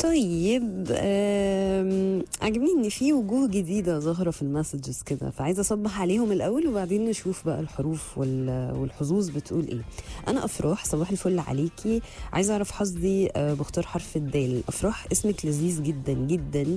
طيب آم، عجبني ان في وجوه جديده ظاهره في المسجز كده فعايزه اصبح عليهم الاول وبعدين نشوف بقى الحروف وال- والحظوظ بتقول ايه انا افراح صباح الفل عليكي عايزه اعرف حظي آه، بختار حرف الدال افراح اسمك لذيذ جدا جدا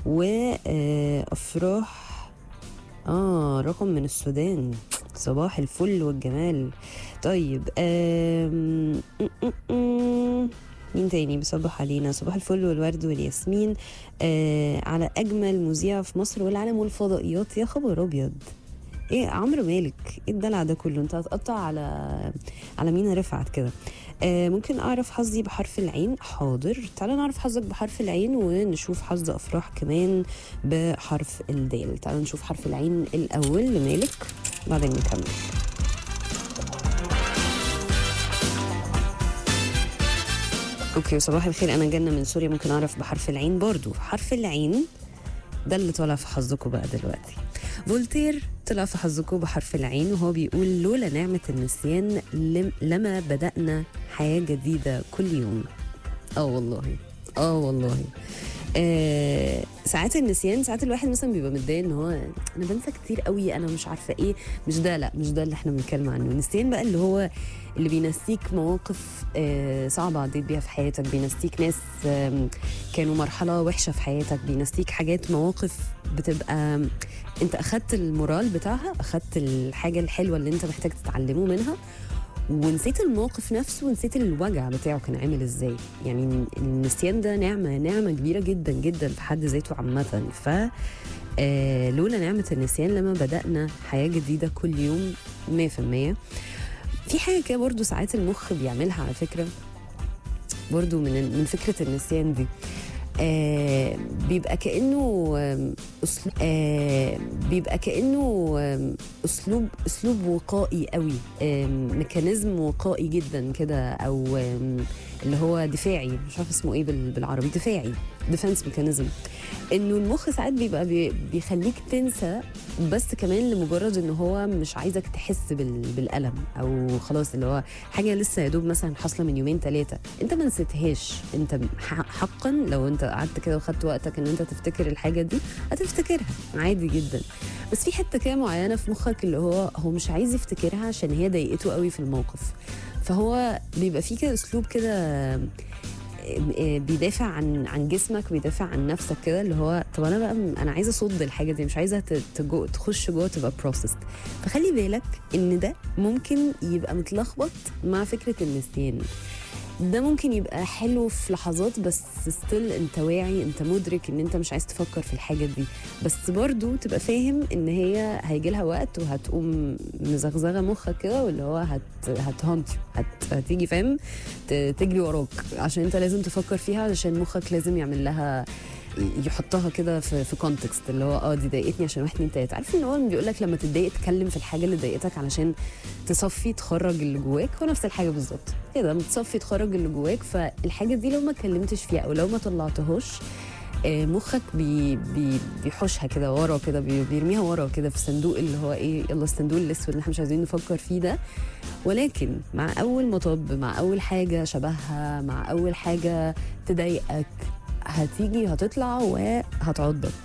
وافراح اه رقم من السودان صباح الفل والجمال طيب آم، م- م- م- مين تاني بيصبح علينا صباح الفل والورد والياسمين آه على اجمل مذيع في مصر والعالم والفضائيات يا خبر ابيض ايه عمرو مالك ايه الدلع ده كله انت هتقطع على على مين رفعت كده آه ممكن اعرف حظي بحرف العين حاضر تعالى نعرف حظك بحرف العين ونشوف حظ افراح كمان بحرف الدال تعالى نشوف حرف العين الاول لمالك بعدين نكمل اوكي وصباح الخير انا جنة من سوريا ممكن اعرف بحرف العين برضو حرف العين ده اللي طالع في حظكم بقى دلوقتي فولتير طلع في حظكم بحرف العين وهو بيقول لولا نعمة النسيان لم لما بدأنا حياة جديدة كل يوم اه والله اه والله آه ساعات النسيان ساعات الواحد مثلا بيبقى متضايق ان هو انا بنسى كتير قوي انا مش عارفه ايه مش ده لا مش ده اللي احنا بنتكلم عنه النسيان بقى اللي هو اللي بينسيك مواقف آه صعبه عديت بيها في حياتك بينسيك ناس آم، كانوا مرحله وحشه في حياتك بينسيك حاجات مواقف بتبقى انت اخدت المورال بتاعها اخدت الحاجه الحلوه اللي انت محتاج تتعلمه منها ونسيت الموقف نفسه ونسيت الوجع بتاعه كان عامل ازاي يعني النسيان ده نعمه نعمه كبيره جدا جدا في حد ذاته عامه ف آه، لولا نعمه النسيان لما بدانا حياه جديده كل يوم 100% في حاجه كده برضو ساعات المخ بيعملها على فكره برضو من من فكره النسيان دي آه بيبقى كانه آم، اسلوب آه بيبقى كانه آم، اسلوب اسلوب وقائي قوي آم، ميكانيزم وقائي جدا كده او آم، اللي هو دفاعي مش عارفه اسمه ايه بال- بالعربي دفاعي ديفense ميكانيزم انه المخ ساعات بيبقى بي- بيخليك تنسى بس كمان لمجرد ان هو مش عايزك تحس بال- بالالم او خلاص اللي هو حاجه لسه يا دوب مثلا حاصله من يومين ثلاثه انت ما نسيتهاش انت ح- حقا لو انت قعدت كده وخدت وقتك ان انت تفتكر الحاجه دي هتفتكرها عادي جدا بس في حته كده معينه في مخك اللي هو هو مش عايز يفتكرها عشان هي ضايقته قوي في الموقف فهو بيبقى فيه كده اسلوب كده آه، بيدافع عن عن جسمك بيدافع عن نفسك كده اللي هو طب انا بقى م- انا عايزه اصد الحاجه دي مش عايزه ت- تجو تخش جوه تبقى بروسست فخلي بالك ان ده ممكن يبقى متلخبط مع فكره النسيان ده ممكن يبقى حلو في لحظات بس ستيل انت واعي انت مدرك ان انت مش عايز تفكر في الحاجه دي بس برضو تبقى فاهم ان هي هيجي لها وقت وهتقوم مزغزغه مخك كده واللي هو هت هتهانت هت هتيجي فاهم ت- تجري وراك عشان انت لازم تفكر فيها علشان مخك لازم يعمل لها يحطها كده في في كونتكست اللي هو اه دي ضايقتني عشان واحد اتنين تلاته عارف ان هو بيقول لك لما تتضايق تتكلم في الحاجه اللي ضايقتك علشان تصفي تخرج اللي جواك هو نفس الحاجه بالظبط كده لما تصفي تخرج اللي جواك فالحاجه دي لو ما اتكلمتش فيها او لو ما طلعتهاش آه، مخك بي بي بيحوشها كده ورا كده بي- بيرميها ورا كده في صندوق اللي هو ايه يلا الصندوق الاسود اللي احنا مش عايزين نفكر فيه ده ولكن مع اول مطب مع اول حاجه شبهها مع اول حاجه تضايقك هتيجي هتطلع وهتعضك